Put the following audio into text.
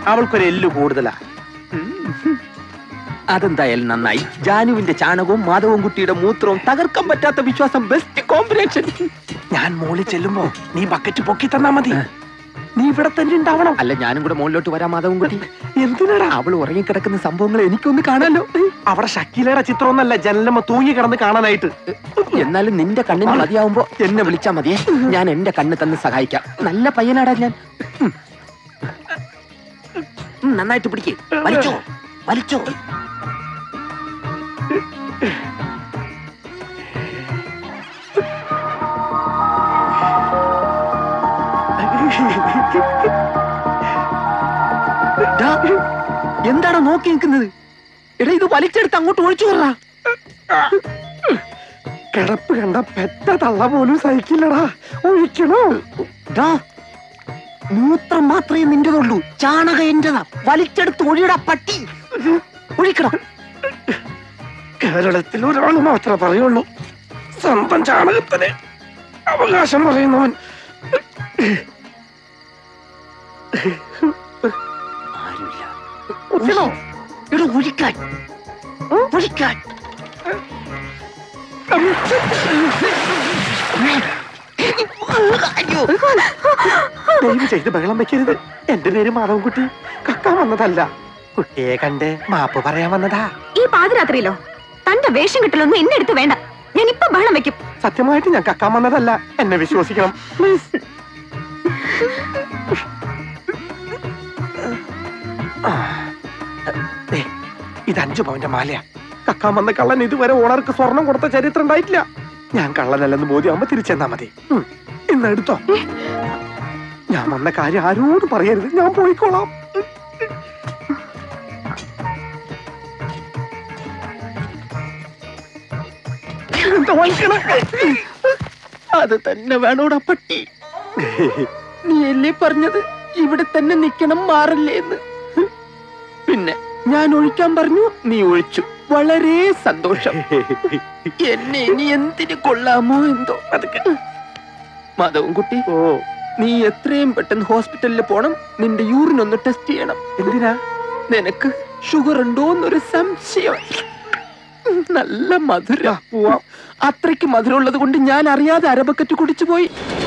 അവൾക്കൊരു എല്ല് കൂടുതലാ അതെന്തായാലും നന്നായി ജാനുവിന്റെ ചാണകവും മാധവൻ കുട്ടിയുടെ മൂത്രവും തകർക്കാൻ പറ്റാത്ത വിശ്വാസം ബെസ്റ്റ് കോമ്പിനേഷൻ ഞാൻ മോളിൽ ചെല്ലുമ്പോ നീ ബക്കറ്റ് പൊക്കി തന്നാ മതി നീ ഇവിടെ തന്നെ ഉണ്ടാവണം അല്ല ഞാനും കൂടെ മുകളിലോട്ട് വരാം മാധവൻ കുട്ടി എന്തിനാടാ അവൾ ഉറങ്ങിക്കിടക്കുന്ന സംഭവങ്ങൾ എനിക്കൊന്ന് കാണാലോ അവിടെ ഷക്കീലയുടെ ചിത്രമൊന്നല്ല ജനലമ്മ തൂങ്ങി കിടന്ന് കാണാനായിട്ട് എന്നാലും നിന്റെ കണ്ണിന് മതിയാവുമ്പോ എന്നെ വിളിച്ചാ മതിയേ ഞാൻ എന്റെ കണ്ണ് തന്ന് സഹായിക്കാം നല്ല പയ്യനാടാ ഞാൻ ഉം. ഉം, നന്നായിട്ട് പിടിക്കേ വലിച്ചോ വലിച്ചോ ഡാ, എന്താണ് നോക്കി നിൽക്കുന്നത് എടാ ഇത് വലിച്ചെടുത്ത് അങ്ങോട്ട് ഒഴിച്ചു വിടറാ കിടപ്പ് കണ്ട പെറ്റ തള്ള പോലും സഹിക്കില്ലടാ ഒഴിക്കണോ ഡാ, മൂത്രം മാത്രമേ നിന്റേതുള്ളൂ ചാണകം എന്റേതാ വലിച്ചെടുത്ത് ഒഴിയടാ പട്ടി ഒഴിക്കണം കേരളത്തിൽ ഒരാൾ മാത്രമേ പറയുള്ളൂ സ്വന്തം ചാണകത്തിന് അവകാശം പറയുന്നവൻ ആരുമില്ല ഒഴിക്കണോ? എടാ ഒഴിക്കാൻ ഒഴിക്കാൻ അയ്യോ ദയവ് ചെയ്ത് ബഹളം വെക്കരുത് എന്റെ പേര് മാധവൻകുട്ടി കക്കാൻ വന്നതല്ല കുട്ടിയെ കണ്ട് മാപ്പ് പറയാൻ വന്നതാ ഈ പാതിരാത്രിയിലോ തന്റെ വേഷം കിട്ടലൊന്നും എന്നെ അടുത്ത് വേണ്ട ഞാൻ ഇപ്പൊ ബഹളം വെക്കും സത്യമായിട്ട് ഞാൻ കക്കാൻ വന്നതല്ല എന്നെ വിശ്വസിക്കണം പ്ലീസ് ഇത് അഞ്ചു പവന്റെ മാലയാ കക്കാൻ വന്ന കള്ളൻ ഇതുവരെ ഓണർക്ക് സ്വർണം കൊടുത്ത ചരിത്രം ഉണ്ടായിട്ടില്ല ഞാൻ കള്ളനല്ലെന്ന് ബോധ്യമാകുമ്പോ തിരിച്ചെന്നാ മതി ഉം. ഇന്ന് എടുത്തോ ഞാൻ വന്ന കാര്യം ആരോടും പറയരുത് ഞാൻ പോയിക്കോളാം എന്താ വാങ്ങിക്കണേ അത് തന്നെ വേണോടാ പട്ടി നീ അല്ലേ പറഞ്ഞത് ഇവിടെ തന്നെ നിക്കണം മാറല്ലേ എന്ന് പിന്നെ ഞാൻ ഒഴിക്കാൻ പറഞ്ഞു നീ ഒഴിച്ചു വളരെ സന്തോഷം എന്നെ ഇനി എന്തിന് കൊള്ളാമോ എന്തോ അതൊക്കെ മാധവൻ കുട്ടി ഓ നീ എത്രയും പെട്ടെന്ന് ഹോസ്പിറ്റലിൽ പോണം നിന്റെ യൂറിൻ ഒന്ന് ടെസ്റ്റ് ചെയ്യണം എന്തിനാ നിനക്ക് ഷുഗർ ഉണ്ടോന്നൊരു സംശയം നല്ല മധുര പോവാം അത്രയ്ക്ക് മധുരമുള്ളത് കൊണ്ട് ഞാൻ അറിയാതെ അരബക്കറ്റ് കുടിച്ചു പോയി